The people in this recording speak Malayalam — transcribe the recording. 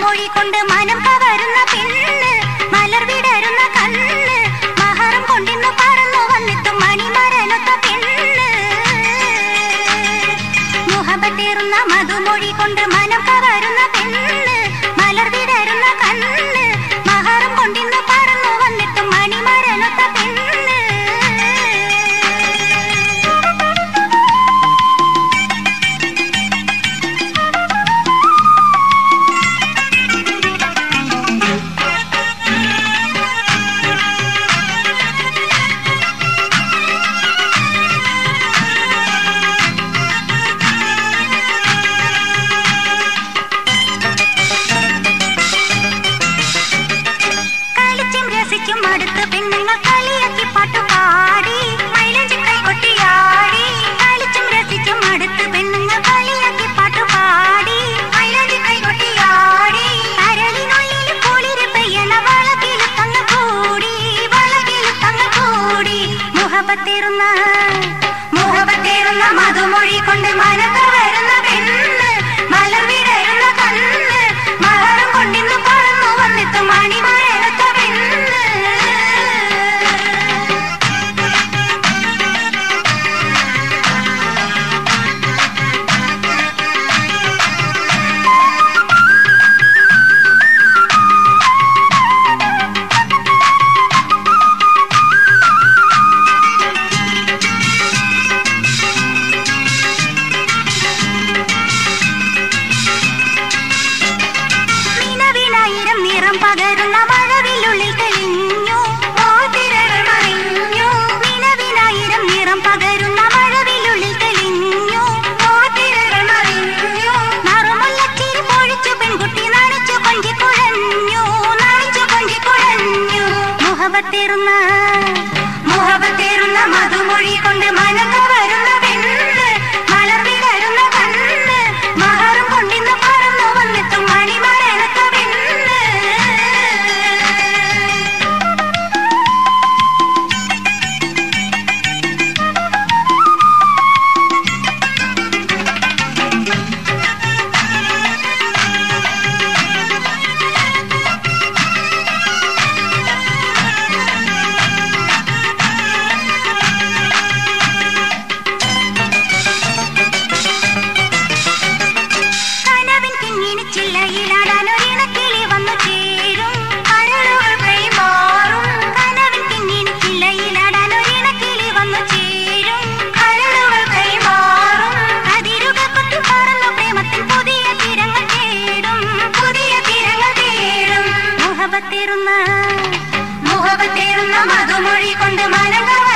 മധുമൊഴി കൊണ്ട് മനം കവരുന്ന പെണ്ണ് മലർ വിടരുന്ന കണ്ണ് മഹറും കൊണ്ടിന്ന് പറന്നു വന്നെത്തും മണിമരനൊത്ത പെണ്ണ് മുഹബത്തേറുന്ന മധുമൊഴി കൊണ്ട് മനം കവരുന്ന പെണ്ണ് മലർ വിടരുന്ന കണ്ണ് മഹറും കൊണ്ടിന്ന് പറന്നു വന്നെത്തും മണിമരനൊത്ത പെണ്ണ് കളിച്ചും രസിച്ചും അടുത്ത് പെണ്ണുങ്ങൾ കളിയാക്കി പാട്ടുപാടി മൈലഞ്ചി കൈകൊട്ടിയാടി കളിച്ചും രസിച്ചും അടുത്ത് പെണ്ണുങ്ങൾ കളിയാക്കി പാട്ടുപാടി മൈലഞ്ചി കൈകൊട്ടിയാടി അരളിനുള്ളിൽ കുളിര് പെയ്യണ വളകിൽ തങ്ങ കൂടി വളകിൽ തങ്ങ കൂടി മുഹബത്തേറുന്ന മുഹബത്തേറുന്ന മധുമൊഴി കൊണ്ട് മനക്ക വരുന്ന പെണ്ണ് മലർ വിടരുന്ന കണ്ണ് മഹറും കൊണ്ടിന്ന് പറന്നു വന്നെത്തും മണിമഴത്ത പെണ്ണ് നിലവിലായിരം നിറം പകരുന്ന മഴവില്ലുള്ളിൽ തെളിഞ്ഞു മോതിരകൾ മറിഞ്ഞു നിലവിലായിരം നിറം പകരുന്ന മഴവില്ലുള്ളിൽ തെളിഞ്ഞു മോതിരകൾ മറിഞ്ഞു നറുമുല്ലച്ചിരി പൊഴിച്ചു പെൺകുട്ടി നനച്ചു കൊഞ്ചി കുഴഞ്ഞു നനച്ചു കൊഞ്ചി കുഴഞ്ഞു മുഹബത്തേറുന്ന മുഹബത്തേറുന്ന മധുമൊഴി കൊണ്ട് മനക്ക വരുന്ന പെണ്ണ് മലർ വിടരുന്ന കണ്ണ് മഹറും കൊണ്ടിന്ന് പറന്നു വന്നെത്തും മണിമരണത്ത പെണ്ണ് കനവിൻ കിങ്ങിണി ചില്ലയിലാടാൻ ഒരിണക്കിളി വന്നു ചേരും കരളുകൾ കൈമാറും കനവിൻ കിങ്ങിണി ചില്ലയിലാടാൻ ഒരിണക്കിളി വന്നു ചേരും കരളുകൾ കൈമാറും അതിരുകൾ കൊത്തി പറന്നു പ്രേമത്തിൻ പുതിയ തീരങ്ങൾ തേടും പുതിയ തീരങ്ങൾ തേടും മുഹബത്തേറുന്ന മുഹബത്തേറുന്ന മധുമൊഴി കൊണ്ട് മനങ്ങൾ